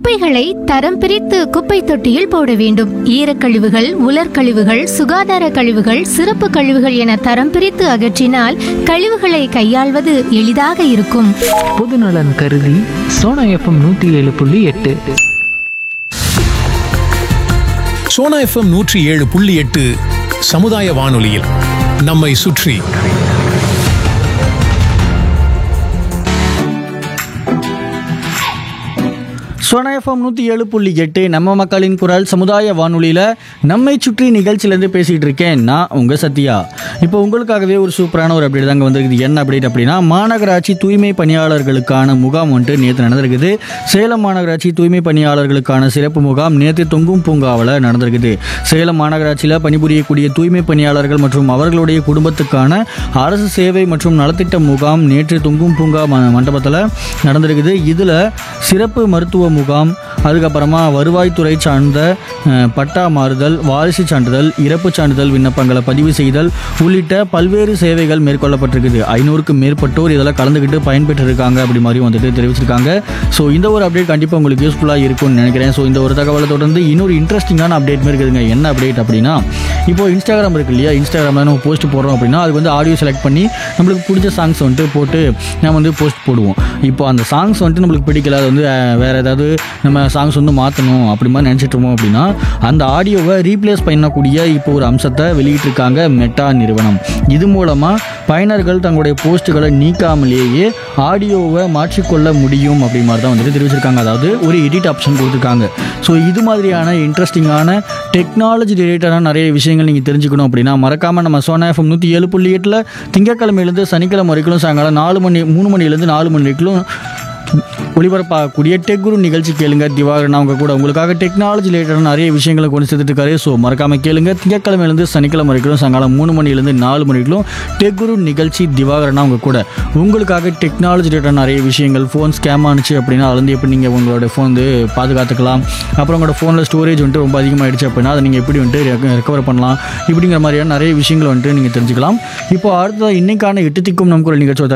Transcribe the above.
குப்பைகளை தரம் பிரித்து குப்பை தொட்டியில் போட வேண்டும் ஈரக்கழிவுகள் உலர்கழிவுகள் சுகாதார கழிவுகள் சிறப்பு கழிவுகள் என தரம் பிரித்து அகற்றினால் கழிவுகளை கையாள்வது எளிதாக இருக்கும் பொதுநலன் கருதி சோனா எஃப்எம் நூற்றி ஏழு புள்ளி எட்டு சோனா எஃப்எம் நூற்றி ஏழு புள்ளி எட்டு சமுதாய வானொலியில் நம்மை சுற்றி சோனா எஃப்எம் நூற்றி ஏழு புள்ளி எட்டு நம்ம மக்களின் குரல் சமுதாய வானொலியில் நம்மை சுற்றி நிகழ்ச்சியிலேருந்து பேசிகிட்டு இருக்கேன் நான் உங்கள் சத்யா இப்போ உங்களுக்காகவே ஒரு சூப்பரான ஒரு அப்டேட் தாங்க வந்திருக்குது என்ன அப்டேட் அப்படின்னா மாநகராட்சி தூய்மை பணியாளர்களுக்கான முகாம் வந்துட்டு நேற்று நடந்திருக்குது சேலம் மாநகராட்சி தூய்மை பணியாளர்களுக்கான சிறப்பு முகாம் நேற்று தொங்கும் பூங்காவில் நடந்திருக்குது சேலம் மாநகராட்சியில் பணிபுரியக்கூடிய தூய்மை பணியாளர்கள் மற்றும் அவர்களுடைய குடும்பத்துக்கான அரசு சேவை மற்றும் நலத்திட்ட முகாம் நேற்று தொங்கும் பூங்கா ம- மண்டபத்தில் நடந்திருக்குது இதில் சிறப்பு மருத்துவ முகாம் அதுக்கப்புறமா வருவாய்த்துறை சார்ந்த அஹ், பட்டா மாறுதல் வாரிசு சான்றிதழ் இறப்பு சான்றிதழ் விண்ணப்பங்களை பதிவு செய்தல் உள்ளிட்ட பல்வேறு சேவைகள் மேற்கொள்ளப்பட்டிருக்குது ஐநூறுக்கும் மேற்பட்டோர் இதில் கலந்துக்கிட்டு பயன்பெற்றிருக்காங்க அப்படி மாதிரி வந்துட்டு தெரிவிச்சிருக்காங்க ஸோ இந்த ஒரு அப்டேட் கண்டிப்பாக உங்களுக்கு யூஸ்ஃபுல்லாக இருக்கும்னு நினைக்கிறேன் ஸோ இந்த ஒரு தகவலை தொடர்ந்து இன்னொரு இன்ட்ரெஸ்டிங்கான அப்டேட் மாதிரி இருக்குதுங்க என்ன அப்டேட் அப்படின்னா இப்போ இன்ஸ்டாகிராம் இருக்கு இல்லையா இன்ஸ்டாகிராமில் நம்ம போஸ்ட் போடுறோம் அப்படின்னா அதுக்கு வந்து ஆடியோ செலக்ட் பண்ணி நம்மளுக்கு பிடிச்ச சாங்ஸ் வந்துட்டு போட்டு நம்ம வந்து போஸ்ட் போடுவோம் இப்போ அந்த சாங்ஸ் வந்துட்டு நம்மளுக்கு பிடிக்கல அது வந்து அஹ், வேற ஏதாவது நம்ம சாங்ஸ் வந்து மாற்றணும் அப்படி மாதிரி நினச்சிட்டு இருப்போம் அப்படின்னா அந்த ஆடியோவை ரீப்ளேஸ் பண்ணக்கூடிய இப்போ ஒரு அம்சத்தை வெளியிட்டிருக்காங்க மெட்டா நிறுவனம் இது மூலமாக பயனர்கள் தங்களுடைய போஸ்ட்டுகளை நீக்காமலேயே ஆடியோவை மாற்றிக்கொள்ள முடியும் அப்படி மாதிரி தான் வந்துட்டு தெரிவிச்சிருக்காங்க அதாவது ஒரு எடிட் ஆப்ஷன் கொடுத்துருக்காங்க ஸோ இது மாதிரியான இன்ட்ரெஸ்டிங்கான டெக்னாலஜி ரிலேட்டடான நிறைய விஷயங்கள் நீங்கள் தெரிஞ்சுக்கணும் அப்படின்னா மறக்காமல் நம்ம சோனா எஃப்எம் நூற்றி ஏழு புள்ளி எட்டில் திங்கக்கிழமையிலேருந்து சனிக்கிழமை வரைக்கும் சாயங்காலம் நாலு மணி மூணு மணிலேருந்து நாலு மணி வரைக்கும் ஒளிபரப்பாகக்கூடிய டெக் குரு நிகழ்ச்சி கேளுங்க திவாகரன் அவங்க கூட உங்களுக்காக டெக்னாலஜி ரிலேட்டடான நிறைய விஷயங்களை கொண்டு சேர்த்துட்டு இருக்காரு ஸோ மறக்காம கேளுங்க திங்கக்கிழமையிலேருந்து சனிக்கிழமை வரைக்கும் சாயங்காலம் மூணு மணிலேருந்து நாலு மணி வரைக்கும் டெக் குரு நிகழ்ச்சி திவாகரன் அவங்க கூட உங்களுக்காக டெக்னாலஜி ரிலேட்டடான நிறைய விஷயங்கள் ஃபோன் ஸ்கேம் ஆனிச்சு அப்படின்னா அதுல இருந்து எப்படி நீங்கள் உங்களோட ஃபோன் வந்து பாதுகாத்துக்கலாம் அப்புறம் உங்களோட ஃபோனில் ஸ்டோரேஜ் வந்துட்டு ரொம்ப அதிகமாகிடுச்சு அப்படின்னா அதை நீங்கள் எப்படி வந்துட்டு ரெக்கவர் பண்ணலாம் இப்படிங்கிற மாதிரியான நிறைய விஷயங்கள் வந்துட்டு நீங்கள் தெரிஞ்சுக்கலாம் இப்போ அடுத்த இன்னைக்கான எட்டு திக்கும் நம் குரல் நிகழ்ச்சி